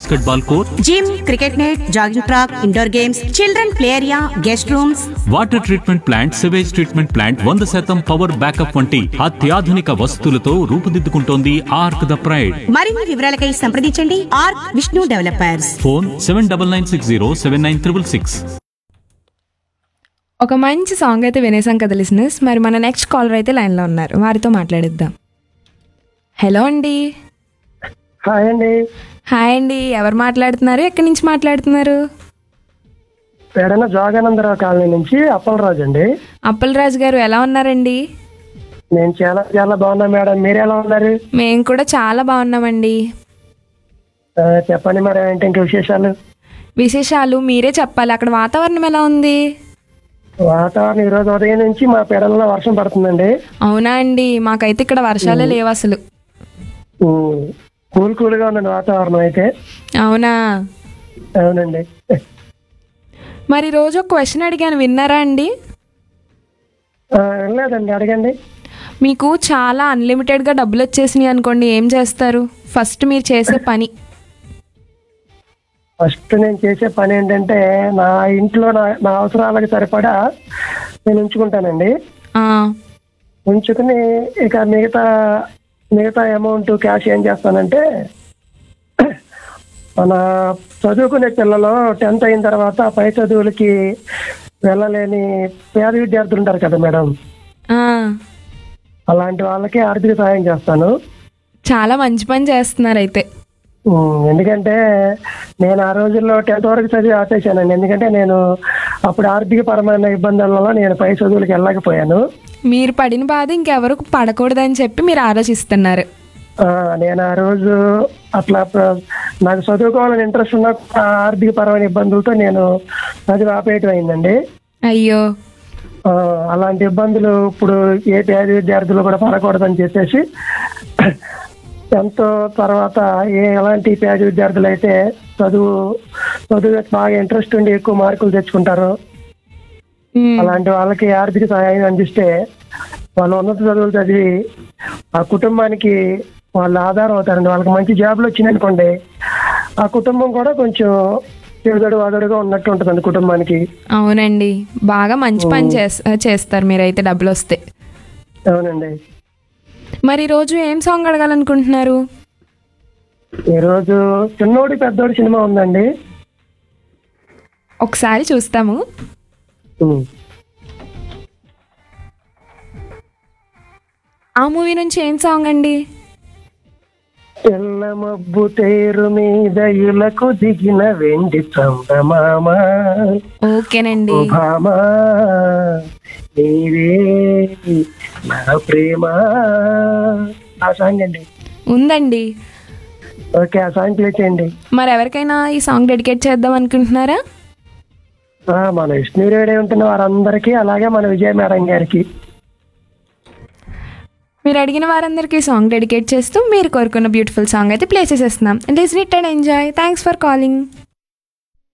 Basket basketball court gym cricket net jogging track indoor games children play area guest rooms water treatment plant sewage treatment plant వంద శాతం power backup వంటి అత్యాధునిక వసతులతో రూపుదిద్దుకుంటోంది arc the pride మరిన్ని వివరాలకై సంప్రదించండి arc Vishnu developers phone seven double nine six zero seven nine triple six ఒక మంచి సాంగ్ అయితే వినేసాం కదా లిసినర్స్ మరి మన నెక్స్ట్ కాలర్ అయితే లైన్లో ఉన్నారు వారితో మాట్లాడిద్దాం హలో అండి హాయ్ అండి హాయ్ అండి ఎవరు మాట్లాడుతున్నారు ఎక్కడి నుంచి మాట్లాడుతున్నారు పేడన జోగానందరావు కాలనీ నుంచి అప్పలరాజు అండి అప్పలరాజు గారు ఎలా ఉన్నారండి నేను చాలా చాలా బాగున్నా మేడం మీరు ఎలా ఉన్నారు మేము కూడా చాలా బాగున్నామండి ఆ, చెప్పండి మరి ఏంటి ఇంక విశేషాలు విశేషాలు మీరే చెప్పాలి అక్కడ వాతావరణం ఎలా ఉంది వాతావరణం ఈ రోజు ఉదయం నుంచి మా పేడలలో వర్షం పడుతుందండి అవునా అండి మాకైతే ఇక్కడ వర్షాలే లేవు అసలు ఉమ్, కూల్ కూల్గా ఉందండి వాతావరణం అయితే అవునా అవునండి మరి రోజు ఒక క్వశ్చన్ అడిగాను విన్నారా అండి ఆ, లేదండి అడగండి మీకు చాలా అన్లిమిటెడ్గా డబ్బులు వచ్చేసినాయి అనుకోండి ఏం చేస్తారు ఫస్ట్ మీరు చేసే పని ఫస్ట్ నేను చేసే పని ఏంటంటే నా ఇంట్లో నా నా అవసరాలకు సరిపడా నేను ఉంచుకుంటానండి ఆ, ఉంచుకుని ఇక మిగతా మిగతా అమౌంట్ క్యాష్ ఏం చేస్తానంటే మన చదువుకునే పిల్లలు టెన్త్ అయిన తర్వాత పై చదువులకి వెళ్ళలేని పేద విద్యార్థులు ఉంటారు కదా మేడం ఆ, అలాంటి వాళ్ళకి ఆర్థిక సహాయం చేస్తాను చాలా మంచి పని చేస్తున్నారు అయితే ఉమ్, ఎందుకంటే నేను ఆ రోజుల్లో టెన్త్ వరకు చదివి ఆపేశానండి ఎందుకంటే నేను అప్పుడు ఆర్థిక పరమైన ఇబ్బందుల వల్ల నేను పై చదువులకు వెళ్ళలేకపోయాను మీరు పడిన బాధ ఇంకెవరు పడకూడదని చెప్పి మీరు ఆలోచిస్తున్నారు ఆ, నేను ఆ రోజు అట్లా ప్ర- నాకు చదువుకోవాలని ఇంట్రెస్ట్ ఉన్న ఆర్థిక పరమైన ఇబ్బందులతో నేను చదివి ఆపేయటం అయిందండి అయ్యో ఆ, అలాంటి ఇబ్బందులు ఇప్పుడు ఏ పేద విద్యార్థులు కూడా పడకూడదని చెప్పేసి ఎంతో తర్వాత ఏ ఎలాంటి పేద విద్యార్థులు అయితే చదువు చదువు బాగా ఇంట్రెస్ట్ ఉండి ఎక్కువ మార్కులు తెచ్చుకుంటారో ఉమ్, అలాంటి వాళ్ళకి ఆర్థిక సహాయం అందిస్తే వాళ్ళు ఉన్నత చదువులు చదివి ఆ కుటుంబానికి వాళ్ళు ఆధారం అవుతారండి వాళ్ళకి మంచి జాబ్లు వచ్చినాయనుకోండి ఆ కుటుంబం కూడా కొంచెం చెడుదడు వాదడుగా ఉన్నట్టు ఉంటుందండి కుటుంబానికి అవునండి బాగా మంచి పని చేస్- చేస్తారు మీరైతే డబ్బులు వస్తే అవునండి మరి ఈరోజు ఏం సాంగ్ అడగాలనుకుంటున్నారు ఈరోజు చిన్నోడి పెద్దోడి సినిమా ఉందండి ఒకసారి చూస్తాము ఉమ్. ఆ మూవీ నుంచి ఏం సాంగ్ అండి తెల్ల మబ్బు తేరు మీద ఇలకు దిగిన వెండి చందమామ ఓకేనండి భామా నీవే నా ప్రేమ ఆ సాంగ్ అండి ఉందండి ఓకే ఆ సాంగ్ ప్లే చేయండి మరి ఎవరికైనా ఈ సాంగ్ డెడికేట్ చేద్దాం అనుకుంటున్నారా ఆ, మన విష్ణు రేడే ఉంటున్న వారందరికీ అలాగే మన విజయ మేడం గారికి మీరు అడిగిన వారందరికీ సాంగ్ డెడికేట్ చేస్తూ మీరు కోరుకున్న బ్యూటిఫుల్ సాంగ్ అయితే ప్లే చేసేస్తున్నాం listen it and enjoy thanks for calling